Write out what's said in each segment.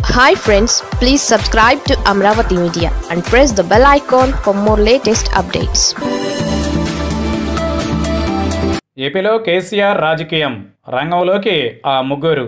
hi friends please subscribe to Amaravati media and press the bell icon for more latest updates ఏపీలో కేసీఆర్ రాజకీయం రంగంలోకి ఆ ముగ్గురు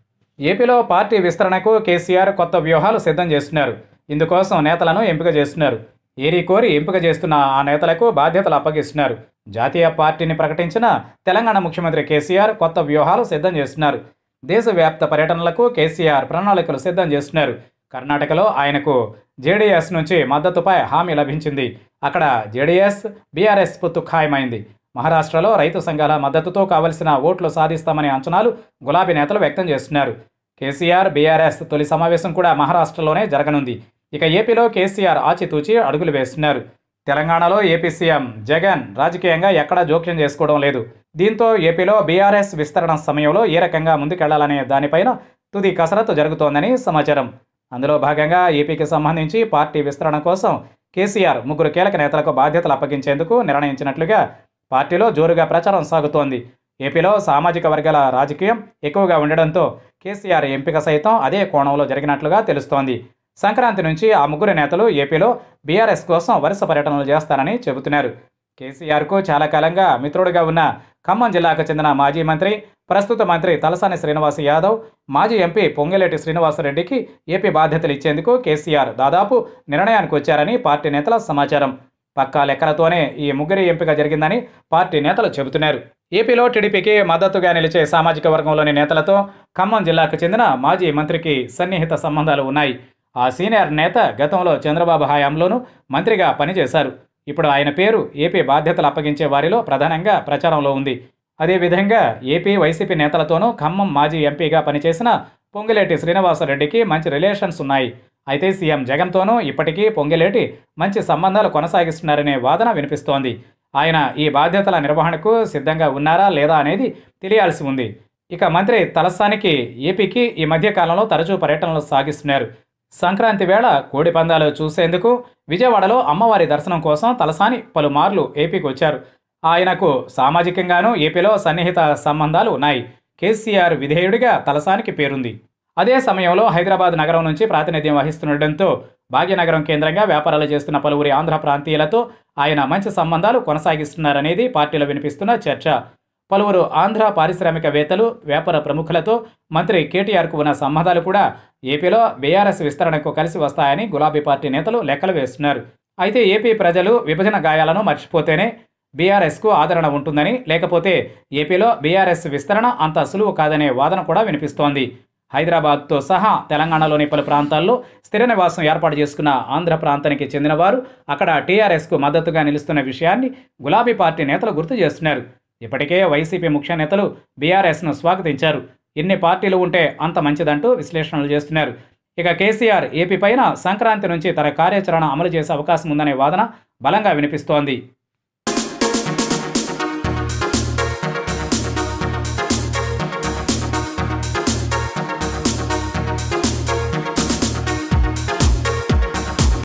ఏపీలో పార్టీ విస్తరణకు కేసీఆర్ కొత్త వ్యూహాలు సిద్ధం చేస్తున్నారు ఇందుకోసం నేతలను ఎంపిక చేస్తున్నారు ఏరి కోరి ఎంపిక చేస్తున్న ఆ నేతలకు బాధ్యతలు అప్పగిస్తున్నారు జాతీయ పార్టీని ప్రకటించిన తెలంగాణ ముఖ్యమంత్రి కేసీఆర్ కొత్త వ్యూహాలు సిద్ధం చేస్తున్నారు దేశవ్యాప్త పర్యటనలకు కేసీఆర్ ప్రణాళికలు సిద్ధం చేస్తున్నారు కర్ణాటకలో ఆయనకు జేడీఎస్ నుంచి మద్దతుపై హామీ లభించింది అక్కడ జేడీఎస్ బీఆర్ఎస్ పొత్తు ఖాయమైంది మహారాష్ట్రలో రైతు సంఘాల మద్దతుతో కావలసిన ఓట్లు సాధిస్తామనే అంచనాలు గులాబీ నేతలు వ్యక్తం చేస్తున్నారు కేసీఆర్ బీఆర్ఎస్ తొలి సమావేశం కూడా మహారాష్ట్రలోనే జరగనుంది ఇక ఏపీలో కేసీఆర్ ఆచితూచి అడుగులు వేస్తున్నారు తెలంగాణలో ఏపీ సీఎం జగన్ రాజకీయంగా ఎక్కడా జోక్యం చేసుకోవడం లేదు దీంతో ఏపీలో బీఆర్ఎస్ విస్తరణ సమయంలో ఏ రకంగా ముందుకెళ్లాలనే దానిపైన తుది కసరత్తు జరుగుతోందని సమాచారం అందులో భాగంగా ఏపీకి సంబంధించి పార్టీ విస్తరణ కోసం కేసీఆర్ ముగ్గురు కీలక నేతలకు బాధ్యతలు అప్పగించేందుకు నిర్ణయించినట్లుగా పార్టీలో జోరుగా ప్రచారం సాగుతోంది ఏపీలో సామాజిక వర్గాల రాజకీయం ఎక్కువగా ఉండడంతో కేసీఆర్ ఎంపిక సైతం అదే కోణంలో జరిగినట్లుగా తెలుస్తోంది సంక్రాంతి నుంచి ఆ ముగ్గురు నేతలు ఏపీలో బీఆర్ఎస్ కోసం వరుస పర్యటనలు చేస్తారని చెబుతున్నారు కేసీఆర్కు చాలా కాలంగా మిత్రుడిగా ఉన్న ఖమ్మం జిల్లాకు చెందిన మాజీ మంత్రి ప్రస్తుత మంత్రి తలసాని శ్రీనివాస్ యాదవ్ మాజీ ఎంపీ పొంగిలేటి శ్రీనివాసరెడ్డికి ఏపీ బాధ్యతలు ఇచ్చేందుకు కేసీఆర్ దాదాపు నిర్ణయానికి వచ్చారని పార్టీ నేతల సమాచారం పక్కా లెక్కలతోనే ఈ ముగ్గురి ఎంపిక జరిగిందని పార్టీ నేతలు చెబుతున్నారు ఏపీలో టీడీపీకి మద్దతుగా నిలిచే సామాజిక వర్గంలోని నేతలతో ఖమ్మం జిల్లాకు చెందిన మాజీ మంత్రికి సన్నిహిత సంబంధాలు ఉన్నాయి ఆ సీనియర్ నేత గతంలో చంద్రబాబు హయాంలోనూ మంత్రిగా పనిచేశారు ఇప్పుడు ఆయన పేరు ఏపీ బాధ్యతలు అప్పగించే వారిలో ప్రధానంగా ప్రచారంలో ఉంది అదేవిధంగా ఏపీ వైసీపీ నేతలతోనూ ఖమ్మం మాజీ ఎంపీగా పనిచేసిన పొంగిలేటి శ్రీనివాసరెడ్డికి మంచి రిలేషన్స్ ఉన్నాయి అయితే సీఎం జగన్తోనూ ఇప్పటికీ పొంగిలేటి మంచి సంబంధాలు కొనసాగిస్తున్నారనే వాదన వినిపిస్తోంది ఆయన ఈ బాధ్యతల నిర్వహణకు సిద్ధంగా ఉన్నారా లేదా అనేది తెలియాల్సి ఉంది ఇక మంత్రి తలసానికి ఏపీకి ఈ మధ్య కాలంలో తరచూ పర్యటనలు సాగిస్తున్నారు సంక్రాంతి వేళ కోడి పందాలు చూసేందుకు విజయవాడలో అమ్మవారి దర్శనం కోసం తలసాని పలుమార్లు ఏపీకి వచ్చారు ఆయనకు సామాజికంగానూ ఏపీలో సన్నిహిత సంబంధాలు ఉన్నాయి కేసీఆర్ విధేయుడిగా తలసానికి పేరుంది అదే సమయంలో హైదరాబాద్ నగరం నుంచి ప్రాతినిధ్యం వహిస్తుండటంతో భాగ్యనగరం కేంద్రంగా వ్యాపారాలు చేస్తున్న పలువురి ఆంధ్ర ప్రాంతీయులతో ఆయన మంచి సంబంధాలు కొనసాగిస్తున్నారనేది పార్టీలో వినిపిస్తున్న చర్చ పలువురు ఆంధ్ర పారిశ్రామికవేత్తలు వ్యాపార ప్రముఖులతో మంత్రి కేటీఆర్కు ఉన్న సంబంధాలు కూడా ఏపీలో బీఆర్ఎస్ విస్తరణకు కలిసి వస్తాయని గులాబీ పార్టీ నేతలు లెక్కలు వేస్తున్నారు అయితే ఏపీ ప్రజలు విభజన గాయాలను మర్చిపోతేనే బీఆర్ఎస్కు ఆదరణ ఉంటుందని లేకపోతే ఏపీలో బీఆర్ఎస్ విస్తరణ అంత సులువు కాదనే వాదన కూడా వినిపిస్తోంది హైదరాబాద్తో సహా తెలంగాణలోని పలు ప్రాంతాల్లో స్థిర నివాసం ఏర్పాటు చేసుకున్న ఆంధ్ర ప్రాంతానికి చెందినవారు అక్కడ టీఆర్ఎస్కు మద్దతుగా నిలుస్తున్న విషయాన్ని గులాబీ పార్టీ నేతలు గుర్తు చేస్తున్నారు ఇప్పటికే వైసీపీ ముఖ్య నేతలు బీఆర్ఎస్ను స్వాగతించారు ఎన్ని పార్టీలు ఉంటే అంత మంచిదంటూ విశ్లేషణలు చేస్తున్నారు ఇక కేసీఆర్ ఏపీ పైన సంక్రాంతి నుంచి తన కార్యాచరణ అమలు చేసే అవకాశం ఉందనే వాదన బలంగా వినిపిస్తోంది